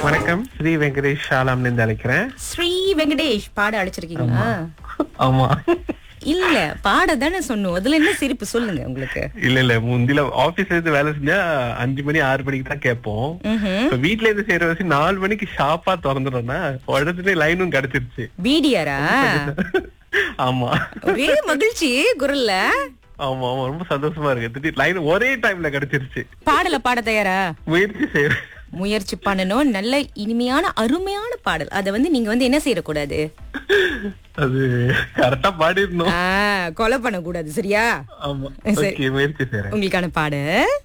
வணக்கம் ஸ்ரீ வெங்கடேஷ் ஷாலாம்ல இருந்து அழைக்கிறேன் ஸ்ரீ வெங்கடேஷ் பாட அழைச்சிருக்கீங்களா ஆமா இல்ல பாட தானே சொன்னோம் அதுல என்ன சிரிப்பு சொல்லுங்க உங்களுக்கு இல்ல இல்ல முந்தில ஆபீஸ்ல இருந்து வேலை செஞ்சா அஞ்சு மணி ஆறு மணிக்கு தான் கேட்போம் ம்ஹும். இப்ப வீட்ல இருந்து செய்யற வச்சு நாலு மணிக்கு ஷாப்பா திறந்துடும்னா உடனே லைனும் கிடைச்சிருச்சு பீடியாரா ஆமா ஒரே மகிழ்ச்சி குரல்ல ஆமா ஆமா ரொம்ப சந்தோஷமா இருக்கு திடீர் லைன் ஒரே டைம்ல கிடைச்சிருச்சு பாடல பாட தயாரா முயற்சி செய்யறேன் முயற்சி பண்ணணும் நல்ல இனிமையான அருமையான பாடல் அத வந்து நீங்க வந்து என்ன செய்யக்கூடாது அது கரெக்டா பாடிடணும் ஆ, கொலை பண்ணக்கூடாது சரியா ஆமா சரி. ஓகே முயற்சி செய்யறேன் உங்களுக்கான பாடு